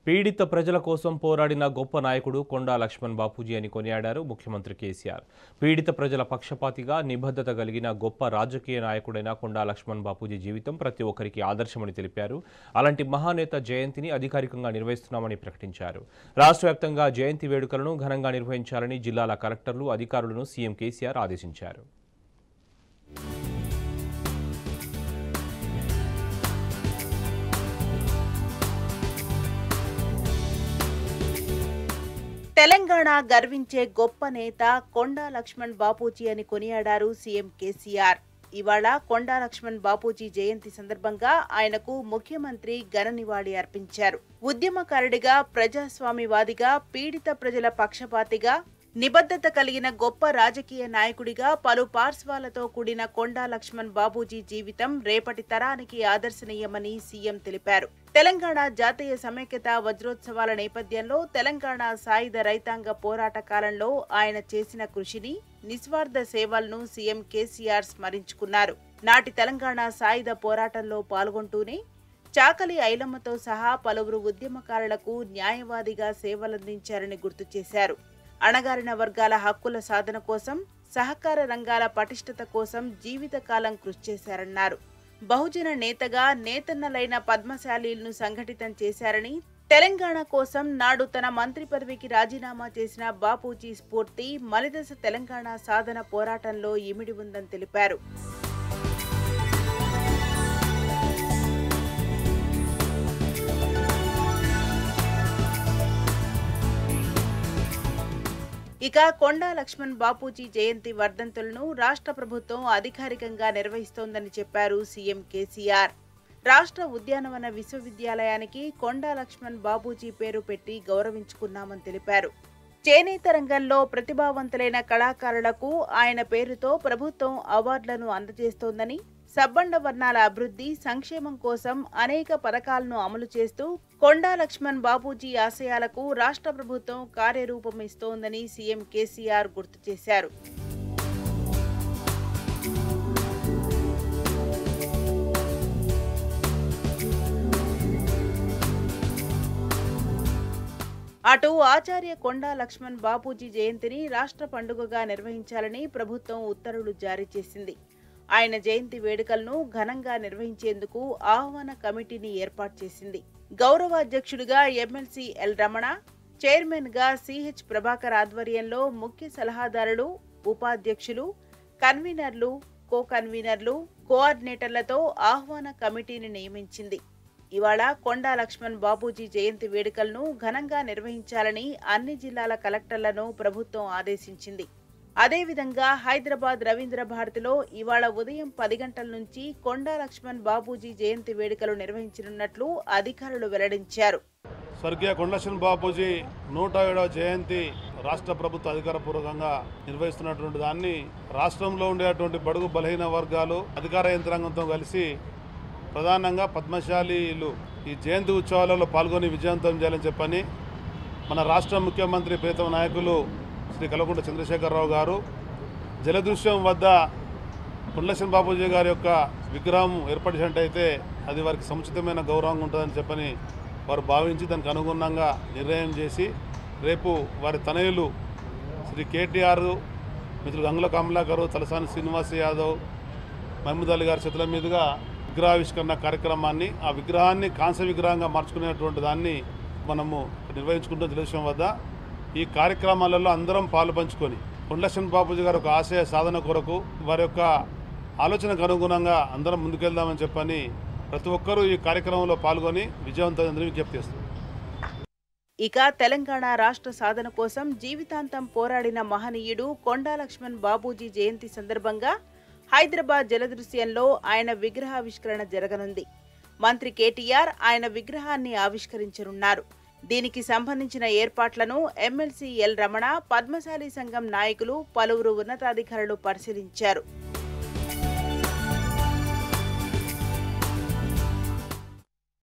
పీడిత ప్రజల కోసం పోరాడిన గొప్ప నాయకుడు కొండా లక్ష్మణ్ బాపూజీ అని కొనియాడారు ముఖ్యమంత్రి కేసీఆర్ పీడిత ప్రజల పక్షపాతిగా నిబద్ధత కలిగిన గొప్ప రాజకీయ నాయకుడైన కొండా లక్ష్మణ్ బాపూజీ జీవితం ప్రతి ఒక్కరికి ఆదర్శమని తెలిపారు అలాంటి మహానేత జయంతిని అధికారికంగా నిర్వహిస్తున్నామని ప్రకటించారు రాష్ట్ర వ్యాప్తంగా జయంతి వేడుకలను ఘనంగా నిర్వహించాలని జిల్లాల కలెక్టర్లు అధికారులను సీఎం కేసీఆర్ ఆదేశించారు తెలంగాణ గర్వించే గొప్ప నేత కొండా లక్ష్మణ్ బాపూజీ అని కొనియాడారు సీఎం కేసీఆర్ ఇవాళ కొండా లక్ష్మణ్ బాపూజీ జయంతి సందర్భంగా ఆయనకు ముఖ్యమంత్రి ఘన నివాళి అర్పించారు ఉద్యమకారుడిగా ప్రజాస్వామివాదిగా పీడిత ప్రజల పక్షపాతిగా నిబద్ధత కలిగిన గొప్ప రాజకీయ నాయకుడిగా పలు పార్శ్వాలతో కూడిన కొండా లక్ష్మణ్ బాబూజీ జీవితం రేపటి తరానికి ఆదర్శనీయమని సీఎం తెలిపారు తెలంగాణ జాతీయ సమైక్యత వజ్రోత్సవాల నేపథ్యంలో తెలంగాణ సాయుధ రైతాంగ పోరాట కాలంలో ఆయన చేసిన కృషిని నిస్వార్థ సేవలను సీఎం కేసీఆర్ స్మరించుకున్నారు నాటి తెలంగాణ సాయుధ పోరాటంలో పాల్గొంటూనే చాకలి ఐలమ్మతో సహా పలువురు ఉద్యమకారులకు న్యాయవాదిగా సేవలందించారని గుర్తు చేశారు అణగారిన వర్గాల హక్కుల సాధన కోసం సహకార రంగాల పటిష్టత కోసం జీవితకాలం కృషి చేశారన్నారు బహుజన నేతగా నేతన్నలైన పద్మశాలీలను సంఘటితం చేశారని తెలంగాణ కోసం నాడు తన మంత్రి పదవికి రాజీనామా చేసిన బాపూజీ స్ఫూర్తి మలిదశ తెలంగాణ సాధన పోరాటంలో ఇమిడి ఉందని తెలిపారు ఇక కొండా లక్ష్మణ్ బాపూజీ జయంతి వర్ధంతులను రాష్ట్ర ప్రభుత్వం అధికారికంగా నిర్వహిస్తోందని చెప్పారు సీఎం కేసీఆర్ రాష్ట్ర ఉద్యానవన విశ్వవిద్యాలయానికి కొండా లక్ష్మణ్ బాపూజీ పేరు పెట్టి గౌరవించుకున్నామని తెలిపారు చేనేత రంగంలో ప్రతిభావంతులైన కళాకారులకు ఆయన పేరుతో ప్రభుత్వం అవార్డులను అందజేస్తోందని సబ్బండ వర్ణాల అభివృద్ధి సంక్షేమం కోసం అనేక పథకాలను అమలు చేస్తూ కొండా లక్ష్మణ్ బాపూజీ ఆశయాలకు రాష్ట్ర ప్రభుత్వం కార్యరూపం ఇస్తోందని సీఎం కేసీఆర్ గుర్తు చేశారు అటు ఆచార్య కొండా లక్ష్మణ్ బాపూజీ జయంతిని రాష్ట్ర పండుగగా నిర్వహించాలని ప్రభుత్వం ఉత్తర్వులు జారీ చేసింది ఆయన జయంతి వేడుకలను ఘనంగా నిర్వహించేందుకు ఆహ్వాన కమిటీని ఏర్పాటు చేసింది గౌరవాధ్యక్షుడిగా ఎమ్మెల్సీ ఎల్ రమణ చైర్మన్ గా సిహెచ్ ప్రభాకర్ ఆధ్వర్యంలో ముఖ్య సలహాదారులు ఉపాధ్యక్షులు కన్వీనర్లు కో కన్వీనర్లు కోఆర్డినేటర్లతో ఆహ్వాన కమిటీని నియమించింది ఇవాళ కొండా లక్ష్మణ్ బాపూజీ జయంతి వేడుకలను ఘనంగా నిర్వహించాలని అన్ని జిల్లాల కలెక్టర్లను ప్రభుత్వం ఆదేశించింది అదేవిధంగా హైదరాబాద్ రవీంద్ర భారతిలో ఇవాళ ఉదయం పది గంటల నుంచి కొండా లక్ష్మణ్ బాపూజీ జయంతి వేడుకలు నిర్వహించనున్నట్లు అధికారులు వెల్లడించారు స్వర్గీయ కొండశన్ బాపూజీ నూట ఏడవ జయంతి రాష్ట్ర ప్రభుత్వ అధికారపూర్వకంగా నిర్వహిస్తున్నటువంటి దాన్ని రాష్ట్రంలో ఉండేటువంటి బడుగు బలహీన వర్గాలు అధికార యంత్రాంగంతో కలిసి ప్రధానంగా పద్మశాలీలు ఈ జయంతి ఉత్సవాలలో పాల్గొని విజయవంతం చేయాలని చెప్పని మన రాష్ట్ర ముఖ్యమంత్రి ప్రీతం నాయకులు శ్రీ కల్వకుంట్ల చంద్రశేఖరరావు గారు జలదృశ్యం వద్ద పుండ్లసిన బాపూజీ గారి యొక్క విగ్రహం ఏర్పరిచినట్టయితే అది వారికి సముచితమైన గౌరవంగా ఉంటుందని చెప్పని వారు భావించి దానికి అనుగుణంగా నిర్ణయం చేసి రేపు వారి తనయులు శ్రీ కేటీఆర్ మిత్రులు గంగుల కమలాకరు తలసాని శ్రీనివాస్ యాదవ్ మహమూద్ అలీ గారి చేతుల మీదుగా విగ్రహావిష్కరణ కార్యక్రమాన్ని ఆ విగ్రహాన్ని కాంస్య విగ్రహంగా మార్చుకునేటువంటి దాన్ని మనము నిర్వహించుకుంటున్న తెలుగుదేశం వద్ద ఈ కార్యక్రమాలలో అందరం పాలు పంచుకొని కొండశన్ బాపూజీ గారి ఒక ఆశయ సాధన కొరకు వారి యొక్క ఆలోచనకు అనుగుణంగా అందరం ముందుకెళ్దామని చెప్పని ప్రతి ఒక్కరూ ఈ కార్యక్రమంలో పాల్గొని విజయవంతం విజ్ఞప్తి చేస్తారు ఇక తెలంగాణ రాష్ట్ర సాధన కోసం జీవితాంతం పోరాడిన మహనీయుడు కొండా లక్ష్మణ్ బాబూజీ జయంతి సందర్భంగా హైదరాబాద్ జలదృశ్యంలో ఆయన విగ్రహావిష్కరణ జరగనుంది మంత్రి కేటీఆర్ ఆయన విగ్రహాన్ని ఆవిష్కరించనున్నారు దీనికి సంబంధించిన ఏర్పాట్లను ఎమ్మెల్సీ ఎల్ రమణ పద్మశాలి సంఘం నాయకులు పలువురు ఉన్నతాధికారులు పరిశీలించారు